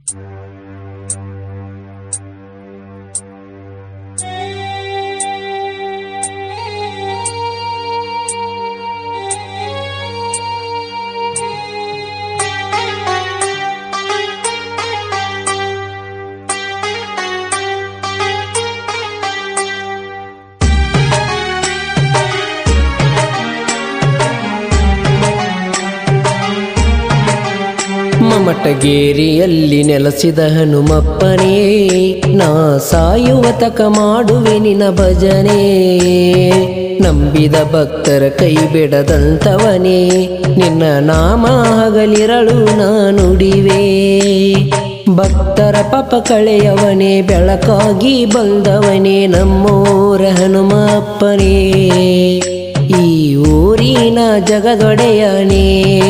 ಮಮಟಗೇರಿಯಲ್ಲಿ ನೆಲೆಸಿದ ಹನುಮಪ್ಪನೇ ನಾ ಸಾಯುವ ತಕ ಮಾಡುವೆ ನಿನ ಭಜನೆ ನಂಬಿದ ಭಕ್ತರ ಕೈ ಬಿಡದಂತವನೇ ನಿನ್ನ ನಾಮ ಹಗಲಿರಳು ನಾ ನುಡಿವೆ ಭಕ್ತರ ಪಾಪ ಕಳೆಯವನೇ ಬೆಳಕಾಗಿ ಬಂದವನೇ ನಮ್ಮೂರ ಹನುಮಪ್ಪನೇ ಈ ಊರಿನ ಜಗದೊಡೆಯನೇ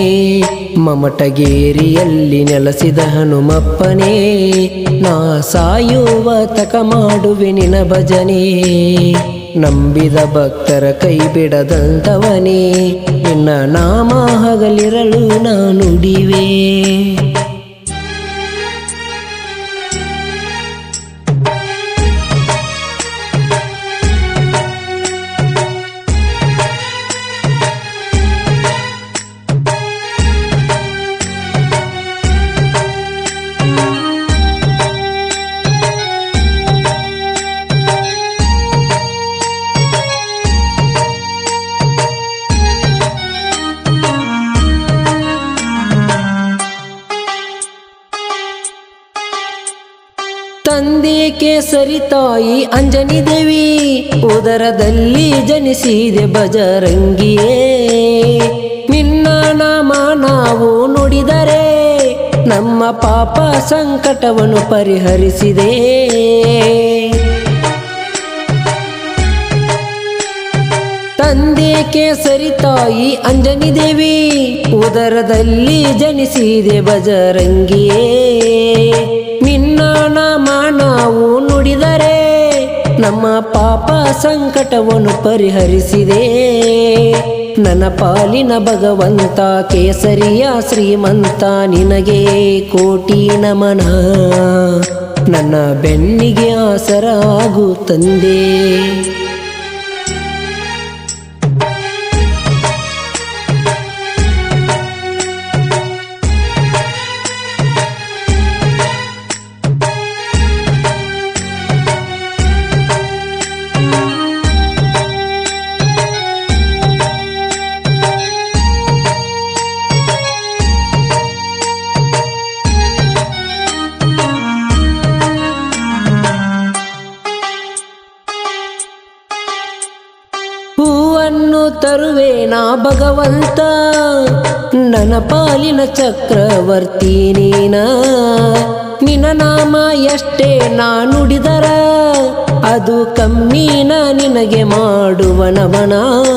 ಮಮಟಗೇರಿಯಲ್ಲಿ ನೆಲೆಸಿದ ಹನುಮಪ್ಪನೇ ನಾ ಸಾಯುವ ತಕ ಮಾಡುವೆ ನಿನ ಭಜನೆ ನಂಬಿದ ಭಕ್ತರ ಕೈ ಬಿಡದಂತವನೇ ನಿನ್ನ ನಾಮ ಹಗಲಿರಲು ನಾ ನುಡಿವೆ ತಂದೆ ಕೇಸರಿ ತಾಯಿ ಅಂಜನಿ ದೇವಿ ಉದರದಲ್ಲಿ ಜನಿಸಿದೆ ಬಜರಂಗಿಯೇ ನಿನ್ನ ನಾಮ ನಾವು ನುಡಿದರೆ ನಮ್ಮ ಪಾಪ ಸಂಕಟವನ್ನು ಪರಿಹರಿಸಿದೆ ತಂದೆ ಕೇಸರಿ ತಾಯಿ ಅಂಜನಿ ದೇವಿ ಉದರದಲ್ಲಿ ಜನಿಸಿದೆ ಬಜರಂಗಿಯೇ ನಿನ್ನ ನಾಮ ನಾವು ನುಡಿದರೆ ನಮ್ಮ ಪಾಪ ಸಂಕಟವನ್ನು ಪರಿಹರಿಸಿದೆ ನನ್ನ ಪಾಲಿನ ಭಗವಂತ ಕೇಸರಿಯ ಶ್ರೀಮಂತ ನಿನಗೆ ಕೋಟಿ ನಮನ ನನ್ನ ಬೆನ್ನಿಗೆ ಆಸರಾಗು ತಂದೆ ಹೂವನ್ನು ತರುವೆ ನಾ ಭಗವಂತ ನನ್ನ ಪಾಲಿನ ಚಕ್ರವರ್ತಿ ನೀನ ನಿನ್ನ ನಾಮ ಎಷ್ಟೇ ನಾ ನುಡಿದರ ಅದು ಕಮ್ಮಿನ ನಿನಗೆ ಮಾಡುವ ನಮನ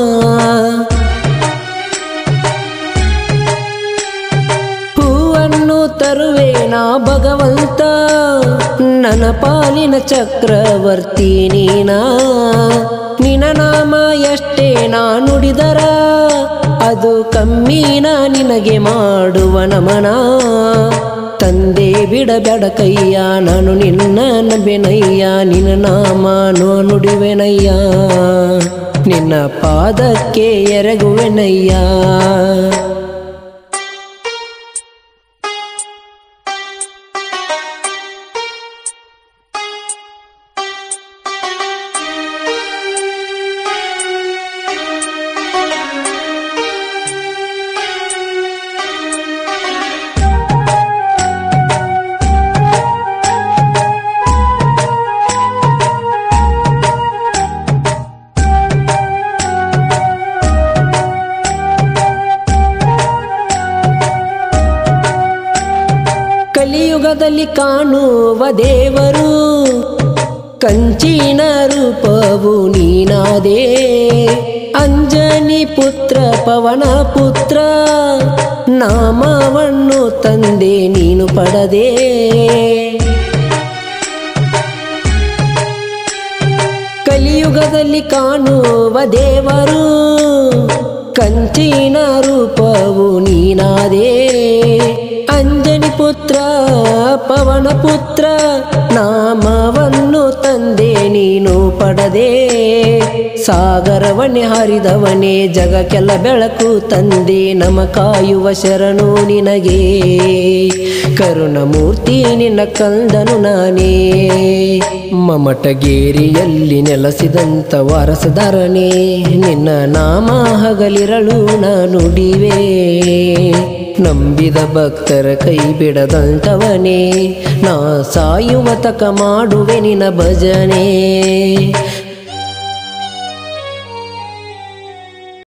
ಹೂವನ್ನು ತರುವೆ ನಾ ಭಗವಂತ ನನ್ನ ಪಾಲಿನ ಚಕ್ರವರ್ತಿ ನೀನ ನಿನ ನಾಮ ಎಷ್ಟೇ ನಾ ನುಡಿದರ ಅದು ಕಮ್ಮಿನ ನಿನಗೆ ಮಾಡುವ ನಮನ ತಂದೆ ಬಿಡಬೇಡ ಕಯ್ಯ ನಾನು ನಿನ್ನ ನಂಬೆನಯ್ಯ ನಿನ್ನ ನಾಮ ನೋ ನುಡಿವೆನಯ್ಯ ನಿನ್ನ ಪಾದಕ್ಕೆ ಎರಗುವೆನಯ್ಯ ಕಲಿಯುಗದಲ್ಲಿ ಕಾಣುವ ದೇವರು ಕಂಚಿನ ರೂಪವು ನೀನಾದೇ ಅಂಜನಿ ಪುತ್ರ ಪವನ ಪುತ್ರ ನಾಮವನ್ನು ತಂದೆ ನೀನು ಪಡದೆ ಕಲಿಯುಗದಲ್ಲಿ ಕಾಣುವ ದೇವರು ಕಂಚಿನ ರೂಪವು ನೀನಾದೇ ಅಂಜನಿ ಪುತ್ರ ಪವನ ಪುತ್ರ ನಾಮವನ್ನು ತಂದೆ ನೀನು ಪಡದೆ ಸಾಗರವನ್ನೇ ಹರಿದವನೇ ಜಗಕ್ಕೆಲ್ಲ ಬೆಳಕು ತಂದೆ ನಮ ಕಾಯುವ ಶರಣು ನಿನಗೆ ಕರುಣಮೂರ್ತಿ ನಿನ್ನ ಕಂದನು ನಾನೇ ಮಮಟಗೇರಿಯಲ್ಲಿ ನೆಲೆಸಿದಂತ ವಾರಸದಾರನೇ ನಿನ್ನ ನಾಮ ಹಗಲಿರಳು ನಾ ನುಡಿವೆ ನಂಬಿದ ಭಕ್ತರ ಕೈ ಬಿಡದಂತವನೇ ನಾ ಸಾಯುವ ತಕ ಮಾಡುವೆ ನಿನ ಭಜನೆ